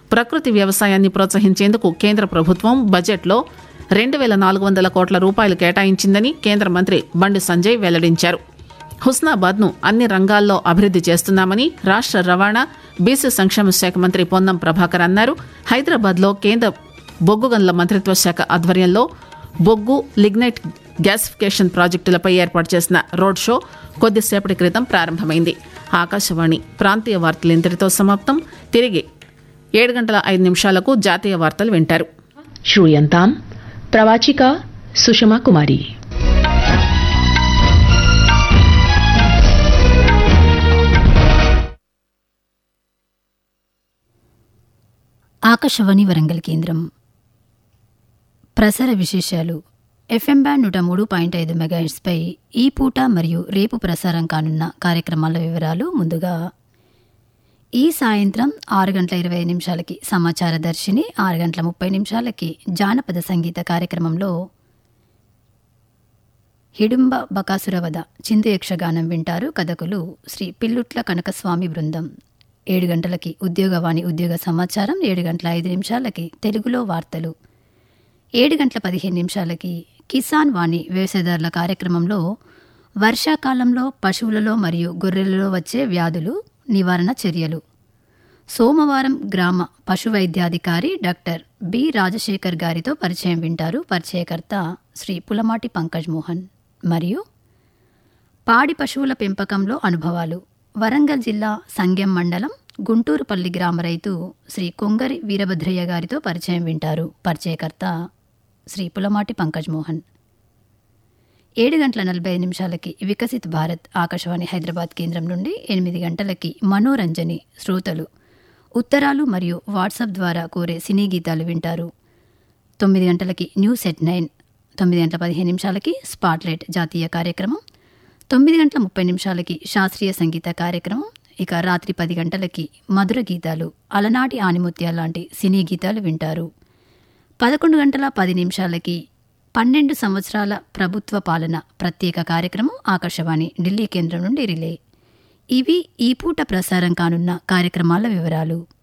ప్రకృతి వ్యవసాయాన్ని ప్రోత్సహించేందుకు కేంద్ర ప్రభుత్వం బడ్జెట్లో రెండు వేల నాలుగు వందల కోట్ల రూపాయలు కేటాయించిందని కేంద్ర మంత్రి బండి సంజయ్ వెల్లడించారు హుస్నాబాద్ను అన్ని రంగాల్లో అభివృద్ది చేస్తున్నామని రాష్ట్ర రవాణా బీసీ సంక్షేమ శాఖ మంత్రి పొన్నం ప్రభాకర్ అన్నారు హైదరాబాద్లో కేంద్ర బొగ్గు గనుల మంత్రిత్వ శాఖ ఆధ్వర్యంలో బొగ్గు లిగ్నైట్ గ్యాసిఫికేషన్ ప్రాజెక్టులపై ఏర్పాటు చేసిన రోడ్ షో కొద్దిసేపటి క్రితం ప్రారంభమైంది ఆకాశవాణి ప్రాంతీయ వార్తలు ఇంతటితో సమాప్తం తిరిగి ఏడు గంటల ఐదు నిమిషాలకు జాతీయ వార్తలు వింటారు श्रूयन्ताम् प्रवाचिका सुषमा कुमारी ఆకాశవాణి వరంగల్ కేంద్రం ప్రసార విశేషాలు ఎఫ్ఎం బ్యాండ్ నూట మూడు పాయింట్ ఐదు మెగాహెట్స్పై ఈ పూట మరియు రేపు ప్రసారం కానున్న కార్యక్రమాల వివరాలు ముందుగా ఈ సాయంత్రం ఆరు గంటల ఇరవై నిమిషాలకి సమాచార దర్శిని ఆరు గంటల ముప్పై నిమిషాలకి జానపద సంగీత కార్యక్రమంలో హిడింబ బకాసురవద చిందు యక్షగానం వింటారు కథకులు శ్రీ పిల్లుట్ల కనకస్వామి బృందం ఏడు గంటలకి ఉద్యోగవాణి ఉద్యోగ సమాచారం ఏడు గంటల ఐదు నిమిషాలకి తెలుగులో వార్తలు ఏడు గంటల పదిహేను నిమిషాలకి కిసాన్ వాణి వ్యవసాయదారుల కార్యక్రమంలో వర్షాకాలంలో పశువులలో మరియు గొర్రెలలో వచ్చే వ్యాధులు నివారణ చర్యలు సోమవారం గ్రామ పశు వైద్యాధికారి డాక్టర్ బి రాజశేఖర్ గారితో పరిచయం వింటారు పరిచయకర్త శ్రీ పులమాటి పంకజ్ మోహన్ మరియు పాడి పశువుల పెంపకంలో అనుభవాలు వరంగల్ జిల్లా సంగెం మండలం గుంటూరుపల్లి గ్రామ రైతు శ్రీ కొంగరి వీరభద్రయ్య గారితో పరిచయం వింటారు పరిచయకర్త శ్రీ పులమాటి పంకజ్ మోహన్ ఏడు గంటల నలభై ఐదు నిమిషాలకి వికసిత్ భారత్ ఆకాశవాణి హైదరాబాద్ కేంద్రం నుండి ఎనిమిది గంటలకి మనోరంజని శ్రోతలు ఉత్తరాలు మరియు వాట్సాప్ ద్వారా కోరే సినీ గీతాలు వింటారు తొమ్మిది గంటలకి న్యూస్ ఎట్ నైన్ తొమ్మిది గంటల పదిహేను నిమిషాలకి స్పాట్లైట్ జాతీయ కార్యక్రమం తొమ్మిది గంటల ముప్పై నిమిషాలకి శాస్త్రీయ సంగీత కార్యక్రమం ఇక రాత్రి పది గంటలకి మధుర గీతాలు అలనాటి ఆనిముత్యాల లాంటి సినీ గీతాలు వింటారు పదకొండు గంటల పది నిమిషాలకి పన్నెండు సంవత్సరాల ప్రభుత్వ పాలన ప్రత్యేక కార్యక్రమం ఆకాశవాణి ఢిల్లీ కేంద్రం నుండి రిలే ఇవి ఈ పూట ప్రసారం కానున్న కార్యక్రమాల వివరాలు